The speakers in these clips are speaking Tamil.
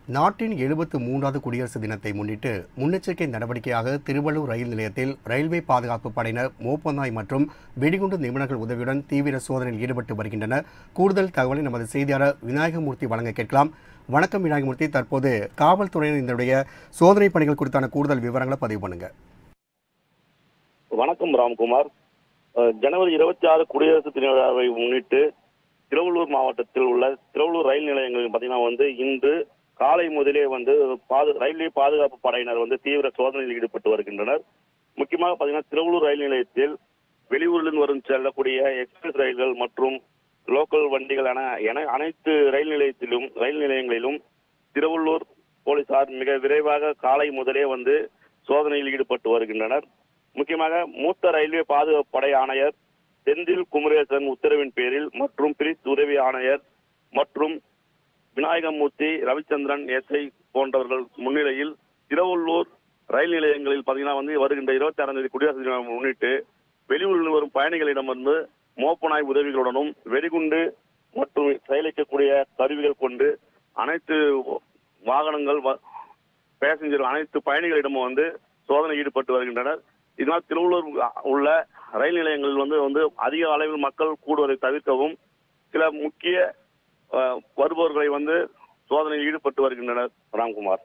நாட்டின் எழுபத்து மூன்றாவது குடியரசு தினத்தை முன்னிட்டு முன்னெச்சரிக்கை நடவடிக்கையாக திருவள்ளூர் ரயில் நிலையத்தில் ரயில்வே பாதுகாப்பு படையினர் மோப்பநாய் மற்றும் வெடிகுண்டு நிபுணர்கள் உதவியுடன் தீவிர சோதனையில் ஈடுபட்டு வருகின்றனர் கூடுதல் தகவலை நமது செய்தியாளர் விநாயகமூர்த்தி வழங்க கேட்கலாம் வணக்கம் விநாயகமூர்த்தி தற்போது காவல்துறையினர் இதனுடைய சோதனை பணிகள் குறித்தான கூடுதல் விவரங்களை பதிவு பண்ணுங்க வணக்கம் ராம்குமார் அஹ், ஜனவரி இருபத்தி ஆறு குடியரசு தின விழாவை முன்னிட்டு திருவள்ளூர் மாவட்டத்தில் உள்ள திருவள்ளூர் ரயில் நிலையங்களில் பார்த்தீங்கன்னா வந்து இன்று காலை முதலே வந்து பாது ரயில்வே பாதுகாப்பு படையினர் வந்து தீவிர சோதனையில் ஈடுபட்டு வருகின்றனர் முக்கியமாக பார்த்தீங்கன்னா திருவள்ளூர் ரயில் நிலையத்தில் வெளியூரிலிருந்து வரும் செல்லக்கூடிய எக்ஸ்பிரஸ் ரயில்கள் மற்றும் லோக்கல் வண்டிகள் என என அனைத்து ரயில் நிலையத்திலும் ரயில் நிலையங்களிலும் திருவள்ளூர் போலீசார் மிக விரைவாக காலை முதலே வந்து சோதனையில் ஈடுபட்டு வருகின்றனர் முக்கியமாக மூத்த ரயில்வே பாதுகாப்பு படை ஆணையர் செந்தில் குமரேசன் உத்தரவின் பேரில் மற்றும் பிரித் உதவி ஆணையர் மற்றும் விநாயகமூர்த்தி ரவிச்சந்திரன் எஸ்ஐ போன்றவர்கள் முன்னிலையில் திருவள்ளூர் ரயில் நிலையங்களில் பார்த்தீங்கன்னா வந்து வருகின்ற இருபத்தி ஆறாம் தேதி குடியரசு தினம் முன்னிட்டு வெளியூரில் வரும் பயணிகளிடம் வந்து மோப்பநாய் உதவிகளுடனும் வெடிகுண்டு மற்றும் செயலிக்கக்கூடிய கருவிகள் கொண்டு அனைத்து வாகனங்கள் வ- பேசஞ்சர் அனைத்து பயணிகளிடமும் வந்து சோதனை ஈடுபட்டு வருகின்றனர் இதனால் திருவள்ளூர் உள்ள ரயில் நிலையங்களில் வந்து வந்து அதிக அளவில் மக்கள் கூடுவதை தவிர்க்கவும் சில முக்கிய அஹ், வருபவர்களை வந்து சோதனையில் ஈடுபட்டு வருகின்றனர் ராம்குமார்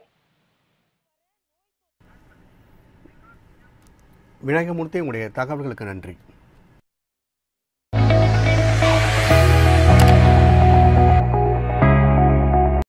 விநாயகமூர்த்தி உங்களுடைய தகவல்களுக்கு நன்றி